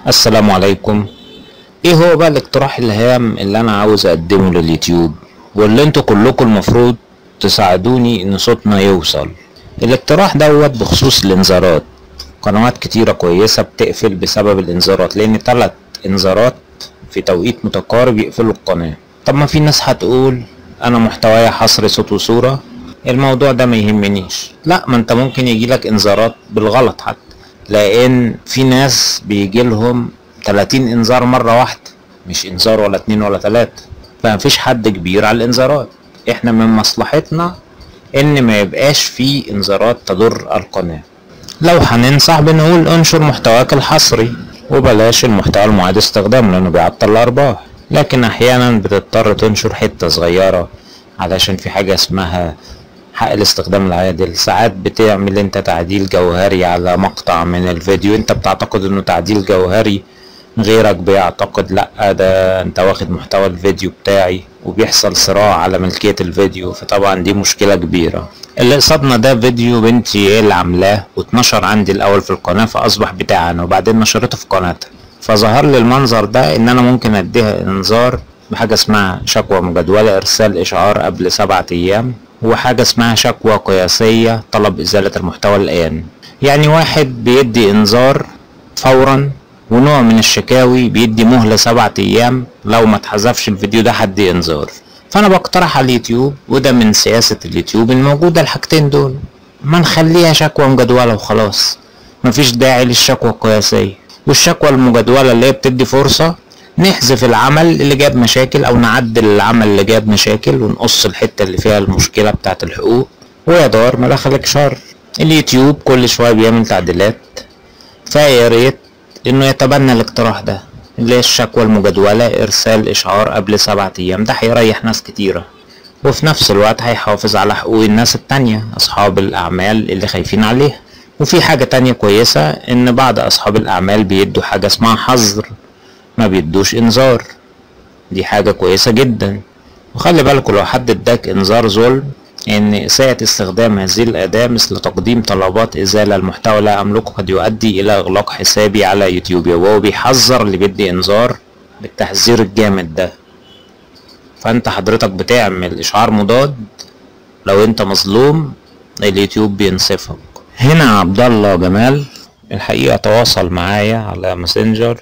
السلام عليكم ايه هو بقى الاقتراح الهام اللي انا عاوز اقدمه لليوتيوب واللي انتوا كلكم المفروض تساعدوني ان صوتنا يوصل الاقتراح دوت بخصوص الانذارات قنوات كتيرة كويسة بتقفل بسبب الانذارات لان تلات انذارات في توقيت متقارب يقفلوا القناة طب ما في ناس هتقول انا محتوايا حصر صوت وصورة الموضوع ده ما يهمنيش لا ما انت ممكن يجيلك انذارات بالغلط حتى لان في ناس بيجيلهم 30 انذار مرة واحدة مش انذار ولا اتنين ولا تلاتة فمفيش حد كبير على الانذارات احنا من مصلحتنا ان ما يبقاش في انذارات تضر القناة لو هننصح بنقول انشر محتواك الحصري وبلاش المحتوى المعاد استخدامه لانه بيعطل الارباح لكن احيانا بتضطر تنشر حتة صغيرة علشان في حاجة اسمها حق الاستخدام العادل ساعات بتعمل انت تعديل جوهري على مقطع من الفيديو انت بتعتقد انه تعديل جوهري غيرك بيعتقد لا ده انت واخد محتوى الفيديو بتاعي وبيحصل صراع على ملكية الفيديو فطبعا دي مشكلة كبيرة اللي قصادنا ده فيديو بنتي هي اللي عاملاه واتنشر عندي الاول في القناة فاصبح بتاعنا وبعدين نشرته في قناتها فظهر لي المنظر ده ان انا ممكن اديها انذار بحاجة اسمها شكوى مجدولة ارسال اشعار قبل سبعة ايام وحاجة اسمها شكوى قياسية طلب ازالة المحتوى الان يعني واحد بيدي انذار فورا ونوع من الشكاوي بيدي مهلة سبعة ايام لو ما اتحذفش الفيديو ده هدي انذار فانا بقترح على اليوتيوب وده من سياسة اليوتيوب الموجودة الحاجتين دول ما نخليها شكوى مجدولة وخلاص مفيش داعي للشكوى القياسية والشكوى المجدولة اللي هي بتدي فرصة نحذف العمل اللي جاب مشاكل او نعدل العمل اللي جاب مشاكل ونقص الحتة اللي فيها المشكلة بتاعت الحقوق ويا دار ما دخلك شر اليوتيوب كل شوية بيعمل تعديلات فيا ريت انه يتبنى الاقتراح ده اللي هي الشكوى المجدولة ارسال اشعار قبل سبعة ايام ده هيريح ناس كتيرة وفي نفس الوقت هيحافظ على حقوق الناس التانية اصحاب الاعمال اللي خايفين عليها وفي حاجة تانية كويسة ان بعض اصحاب الاعمال بيدوا حاجة اسمها حظر ما بيدوش انذار دي حاجة كويسة جدا وخلي بالكوا لو حد اداك انذار ظلم ان اساءة استخدام هذه الاداة مثل تقديم طلبات ازالة المحتوى لا املكه قد يؤدي الى اغلاق حسابي على يوتيوب وهو بيحذر اللي بيدي انذار بالتحذير الجامد ده فانت حضرتك بتعمل اشعار مضاد لو انت مظلوم اليوتيوب بينصفك هنا عبد الله جمال الحقيقة تواصل معايا على ماسنجر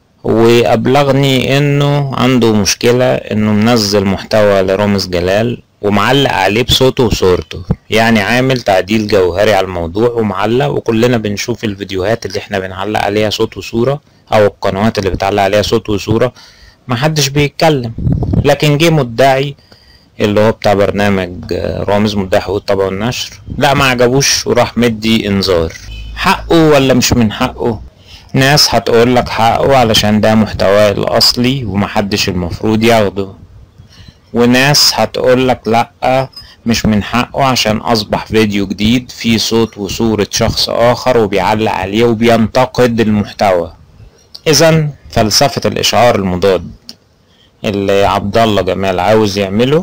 وابلغني انه عنده مشكلة انه منزل محتوى لرامز جلال ومعلق عليه بصوته وصورته يعني عامل تعديل جوهري على الموضوع ومعلق وكلنا بنشوف الفيديوهات اللي احنا بنعلق عليها صوت وصورة او القنوات اللي بتعلق عليها صوت وصورة محدش بيتكلم لكن جه مدعي اللي هو بتاع برنامج رامز مدعي حقوق الطبع والنشر لا ما عجبوش وراح مدي انذار حقه ولا مش من حقه ناس هتقول لك حقه علشان ده محتواه الاصلي ومحدش المفروض ياخده وناس هتقول لك لا مش من حقه عشان اصبح فيديو جديد فيه صوت وصورة شخص اخر وبيعلق عليه وبينتقد المحتوى اذا فلسفة الاشعار المضاد اللي عبد الله جمال عاوز يعمله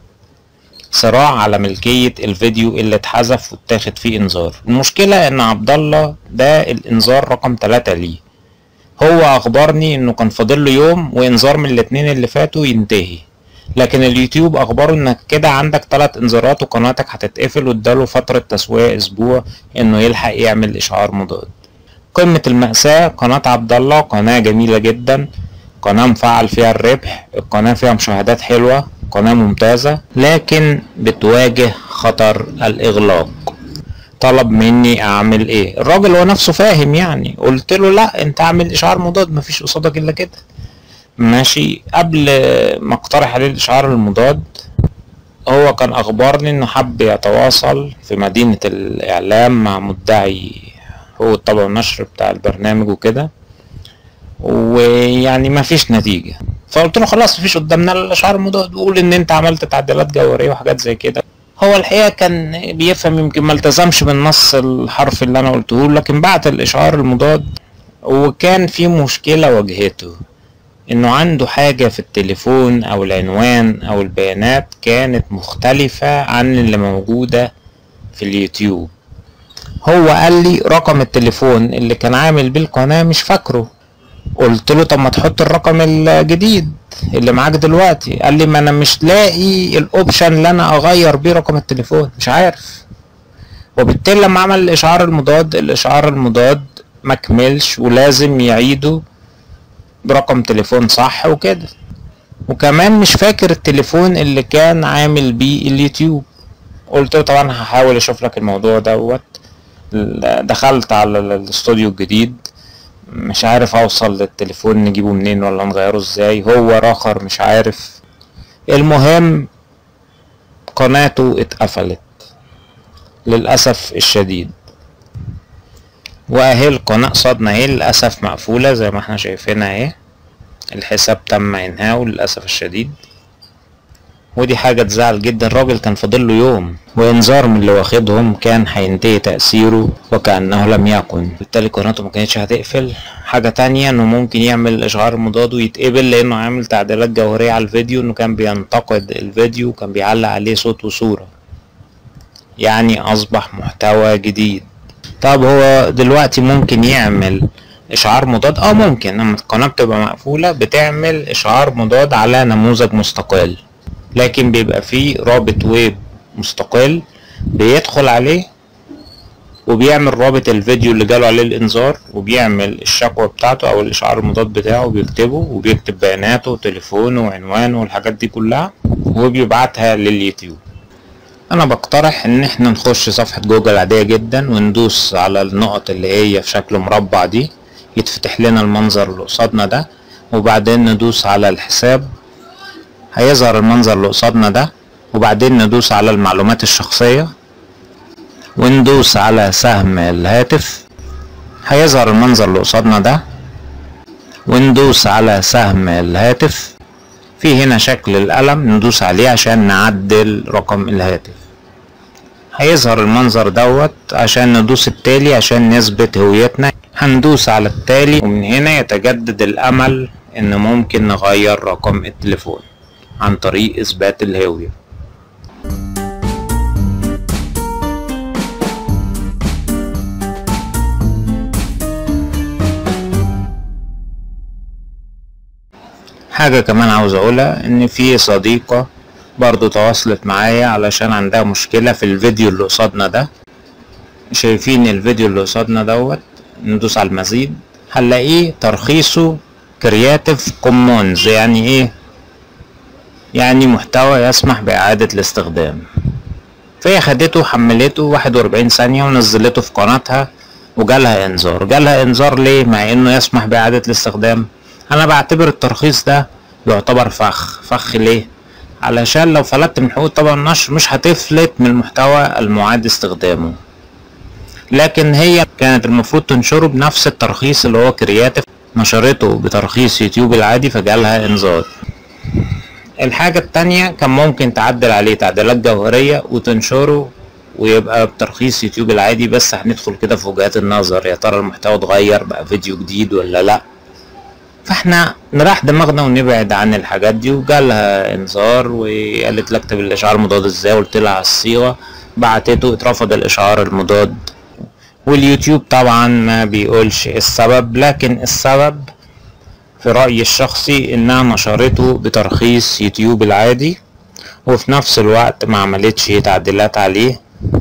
صراع على ملكية الفيديو اللي اتحذف واتاخد فيه انذار المشكلة ان عبد الله ده الانذار رقم تلاتة ليه هو اخبرني انه كان فاضل له يوم وانذار من الاتنين اللي فاتوا ينتهي لكن اليوتيوب اخبره انك كده عندك تلات انذارات وقناتك هتتقفل واداله فترة تسوية اسبوع انه يلحق يعمل اشعار مضاد قمة المأساة قناة عبد الله قناة جميلة جدا قناة مفعل فيها الربح القناة فيها مشاهدات حلوة قناة ممتازة لكن بتواجه خطر الإغلاق طلب مني أعمل إيه الراجل هو نفسه فاهم يعني قلت له لا أنت أعمل إشعار مضاد مفيش قصادك إلا كده ماشي قبل ما اقترح عليه الإشعار المضاد هو كان أخبرني إنه حب يتواصل في مدينة الإعلام مع مدعي هو الطبع والنشر بتاع البرنامج وكده ويعني ما فيش نتيجة فقلت له خلاص مفيش قدامنا الا الاشعار المضاد وقول ان انت عملت تعديلات جوهرية وحاجات زي كده هو الحقيقة كان بيفهم يمكن ما التزمش بالنص الحرف اللي انا قلته له لكن بعت الاشعار المضاد وكان في مشكلة واجهته انه عنده حاجة في التليفون او العنوان او البيانات كانت مختلفة عن اللي موجودة في اليوتيوب هو قال لي رقم التليفون اللي كان عامل بيه القناة مش فاكره قلت له طب ما تحط الرقم الجديد اللي معاك دلوقتي قال لي ما انا مش لاقي الاوبشن اللي انا اغير بيه رقم التليفون مش عارف وبالتالي لما عمل الاشعار المضاد الاشعار المضاد مكملش ولازم يعيده برقم تليفون صح وكده وكمان مش فاكر التليفون اللي كان عامل بيه اليوتيوب قلت له طبعا هحاول اشوف لك الموضوع دوت دخلت على الاستوديو الجديد مش عارف اوصل للتليفون نجيبه منين ولا نغيره ازاي هو راخر مش عارف المهم قناته اتقفلت للأسف الشديد واهي القناة قصادنا اهي للأسف مقفولة زي ما احنا شايفينها اهي الحساب تم انهاؤه للأسف الشديد ودي حاجة تزعل جدا الراجل كان فاضل له يوم وانذار من اللي واخدهم كان هينتهي تأثيره وكأنه لم يكن بالتالي قناته ما كانتش هتقفل حاجة تانية انه ممكن يعمل اشعار مضاد ويتقبل لانه عامل تعديلات جوهرية على الفيديو انه كان بينتقد الفيديو وكان بيعلق عليه صوت وصورة يعني اصبح محتوى جديد طب هو دلوقتي ممكن يعمل اشعار مضاد اه ممكن لما القناة بتبقى مقفولة بتعمل اشعار مضاد على نموذج مستقل لكن بيبقى فيه رابط ويب مستقل بيدخل عليه وبيعمل رابط الفيديو اللي جاله عليه الانذار وبيعمل الشكوى بتاعته او الاشعار المضاد بتاعه بيكتبه وبيكتب بياناته وتليفونه وعنوانه والحاجات دي كلها وبيبعتها لليوتيوب انا بقترح ان احنا نخش صفحة جوجل عادية جدا وندوس على النقط اللي هي في شكل مربع دي يتفتح لنا المنظر اللي قصادنا ده وبعدين ندوس على الحساب هيظهر المنظر اللي قصادنا ده وبعدين ندوس على المعلومات الشخصية وندوس على سهم الهاتف هيظهر المنظر اللي قصادنا ده وندوس على سهم الهاتف في هنا شكل القلم ندوس عليه عشان نعدل رقم الهاتف هيظهر المنظر دوت عشان ندوس التالي عشان نثبت هويتنا هندوس على التالي ومن هنا يتجدد الامل ان ممكن نغير رقم التليفون عن طريق اثبات الهوية حاجة كمان عاوز اقولها ان في صديقة برضو تواصلت معايا علشان عندها مشكلة في الفيديو اللي قصادنا ده شايفين الفيديو اللي قصادنا دوت ندوس على المزيد هنلاقيه ترخيصه كرياتيف كومونز يعني ايه يعني محتوى يسمح بإعادة الاستخدام فهي خدته وحملته واحد وأربعين ثانية ونزلته في قناتها وجالها انذار جالها انذار ليه مع انه يسمح بإعادة الاستخدام انا بعتبر الترخيص ده يعتبر فخ فخ ليه علشان لو فلتت من حقوق طبعا النشر مش هتفلت من المحتوى المعاد استخدامه لكن هي كانت المفروض تنشره بنفس الترخيص اللي هو كرياتيف نشرته بترخيص يوتيوب العادي فجالها انذار الحاجة التانية كان ممكن تعدل عليه تعديلات جوهرية وتنشره ويبقى بترخيص يوتيوب العادي بس هندخل كده في وجهات النظر يا ترى المحتوى اتغير بقى فيديو جديد ولا لا فاحنا نريح دماغنا ونبعد عن الحاجات دي وجالها انذار وقالت لي اكتب الاشعار المضاد ازاي قلت لها على الصيغه بعتته اترفض الاشعار المضاد واليوتيوب طبعا ما بيقولش السبب لكن السبب في رأيي الشخصي انها نشرته بترخيص يوتيوب العادي وفي نفس الوقت ما عملتش تعديلات عليه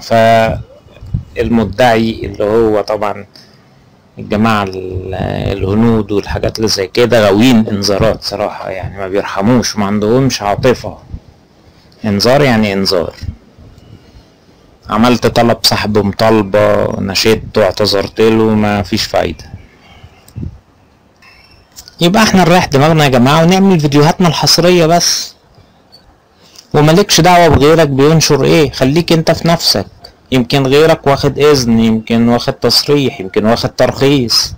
فالمدعي اللي هو طبعا الجماعة الهنود والحاجات اللي زي كده غاويين انذارات صراحة يعني ما بيرحموش وما عندهمش عاطفة انذار يعني انذار عملت طلب سحب مطالبة نشدته واعتذرت له ما فيش فايدة يبقى احنا نريح دماغنا يا جماعة ونعمل فيديوهاتنا الحصرية بس وملكش دعوة بغيرك بينشر ايه خليك انت في نفسك يمكن غيرك واخد اذن يمكن واخد تصريح يمكن واخد ترخيص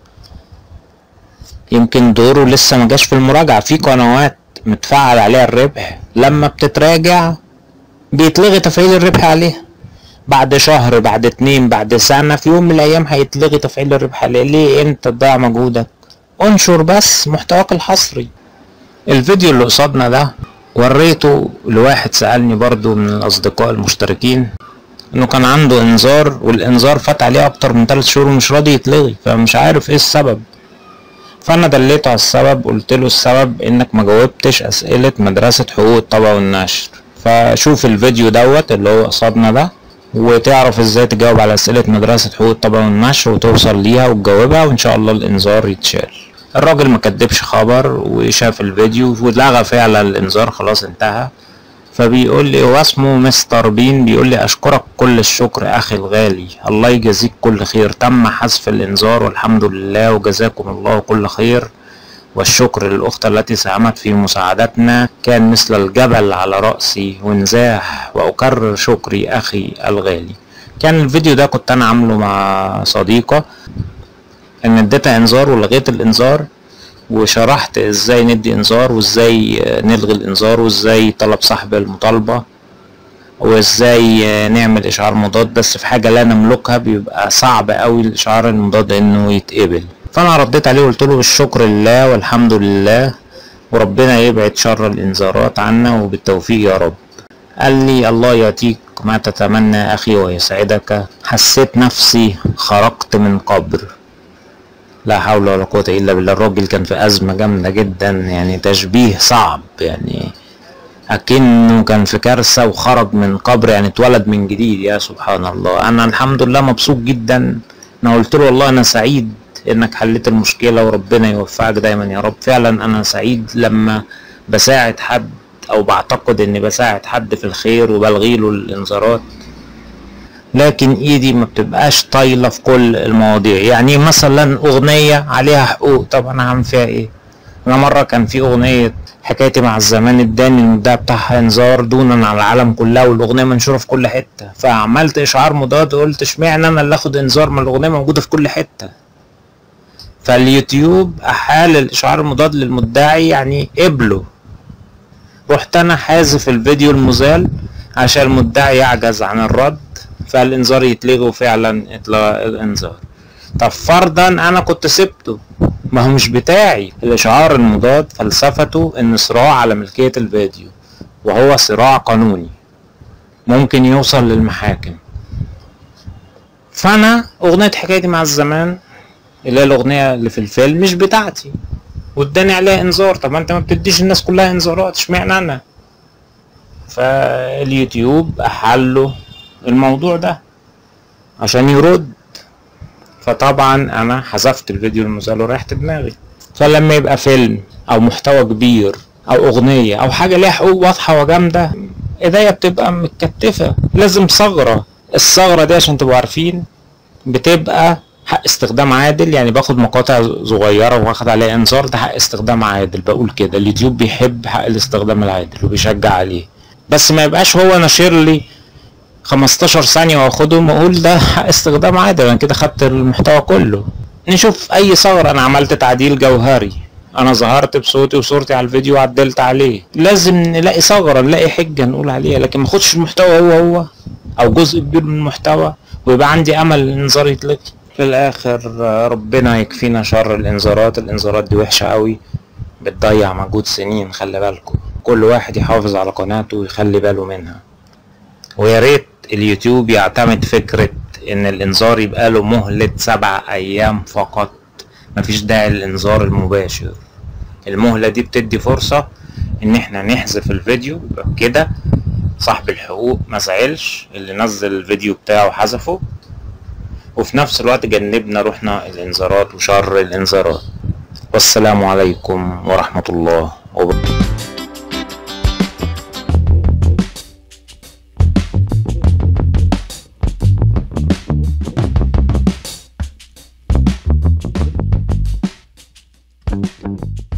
يمكن دوره لسه ما جاش في المراجعة في قنوات متفعل عليها الربح لما بتتراجع بيتلغي تفعيل الربح عليها بعد شهر بعد اتنين بعد سنة في يوم من الأيام هيتلغي تفعيل الربح عليها ليه أنت تضيع مجهودك انشر بس محتواك الحصري الفيديو اللي قصادنا ده وريته لواحد سألني برضو من الأصدقاء المشتركين انه كان عنده انذار والانذار فات عليه اكتر من ثلاث شهور ومش راضي يتلغي فمش عارف ايه السبب فانا دليته على السبب قلت له السبب انك ما جاوبتش اسئله مدرسه حقوق الطبع والنشر فشوف الفيديو دوت اللي هو قصادنا ده وتعرف ازاي تجاوب على اسئله مدرسه حقوق الطبع والنشر وتوصل ليها وتجاوبها وان شاء الله الانذار يتشال الراجل ما كدبش خبر وشاف الفيديو ولغى فعلا الانذار خلاص انتهى فبيقول لي هو اسمه مستر بين بيقول لي اشكرك كل الشكر اخي الغالي الله يجازيك كل خير تم حذف الانذار والحمد لله وجزاكم الله كل خير والشكر للأخت التي ساهمت في مساعدتنا كان مثل الجبل على رأسي وانزاح وأكرر شكري أخي الغالي كان الفيديو ده كنت أنا عامله مع صديقة إن اديتها إنذار ولغيت الإنذار وشرحت ازاي ندي انذار وازاي نلغي الانذار وازاي طلب سحب المطالبة وازاي نعمل اشعار مضاد بس في حاجة لا نملكها بيبقى صعب قوي الاشعار المضاد انه يتقبل فانا رديت عليه وقلت له بالشكر لله والحمد لله وربنا يبعد شر الانذارات عنا وبالتوفيق يا رب قال لي الله يعطيك ما تتمنى اخي ويسعدك حسيت نفسي خرجت من قبر لا حول ولا قوة إلا بالله الراجل كان في أزمة جامدة جدا يعني تشبيه صعب يعني أكنه كان في كارثة وخرج من قبر يعني اتولد من جديد يا سبحان الله أنا الحمد لله مبسوط جدا أنا قلت له والله أنا سعيد إنك حليت المشكلة وربنا يوفقك دايما يا رب فعلا أنا سعيد لما بساعد حد أو بعتقد إني بساعد حد في الخير وبلغيله الإنذارات لكن ايدي ما بتبقاش طايله في كل المواضيع يعني مثلا اغنيه عليها حقوق طب انا هعمل فيها ايه انا مره كان في اغنيه حكايتي مع الزمان اداني المدعي بتاعها انذار دونا على العالم كلها والاغنيه منشوره في كل حته فعملت اشعار مضاد قلت اشمعنى انا اللي اخد انذار ما الاغنيه موجوده في كل حته فاليوتيوب احال الاشعار المضاد للمدعي يعني قبله رحت انا حازف الفيديو المزال عشان المدعي يعجز عن الرد فالانذار يتلغي وفعلا اتلغى الانذار طب فرضا انا كنت سبته ما هو مش بتاعي الاشعار المضاد فلسفته ان صراع على ملكية الفيديو وهو صراع قانوني ممكن يوصل للمحاكم فانا اغنية حكايتي مع الزمان اللي هي الاغنية اللي في الفيلم مش بتاعتي واداني عليها انذار طب انت ما بتديش الناس كلها انذارات اشمعنى انا فاليوتيوب احله الموضوع ده عشان يرد فطبعا انا حذفت الفيديو المزال وريحت دماغي فلما يبقى فيلم او محتوى كبير او اغنية او حاجة ليها حقوق واضحة وجامدة ايديا بتبقى متكتفة لازم ثغرة الثغرة دي عشان تبقوا عارفين بتبقى حق استخدام عادل يعني باخد مقاطع صغيرة واخد عليها انذار ده حق استخدام عادل بقول كده اليوتيوب بيحب حق الاستخدام العادل وبيشجع عليه بس ما يبقاش هو ناشر لي 15 ثانية واخدهم واقول ده حق استخدام عادل انا كده خدت المحتوى كله نشوف اي ثغرة انا عملت تعديل جوهري انا ظهرت بصوتي وصورتي على الفيديو وعدلت عليه لازم نلاقي ثغرة نلاقي حجة نقول عليها لكن ما اخدش المحتوى هو هو او جزء كبير من المحتوى ويبقى عندي امل الانذار يتلغي في الاخر ربنا يكفينا شر الانذارات الانذارات دي وحشة قوي بتضيع مجهود سنين خلي بالكم كل واحد يحافظ على قناته ويخلي باله منها ويا ريت اليوتيوب يعتمد فكرة ان الانذار يبقى له مهلة سبع ايام فقط مفيش داعي للانذار المباشر المهلة دي بتدي فرصة ان احنا نحذف الفيديو يبقى كده صاحب الحقوق ما زعلش اللي نزل الفيديو بتاعه حذفه وفي نفس الوقت جنبنا روحنا الانذارات وشر الانذارات والسلام عليكم ورحمة الله وبركاته Thank you.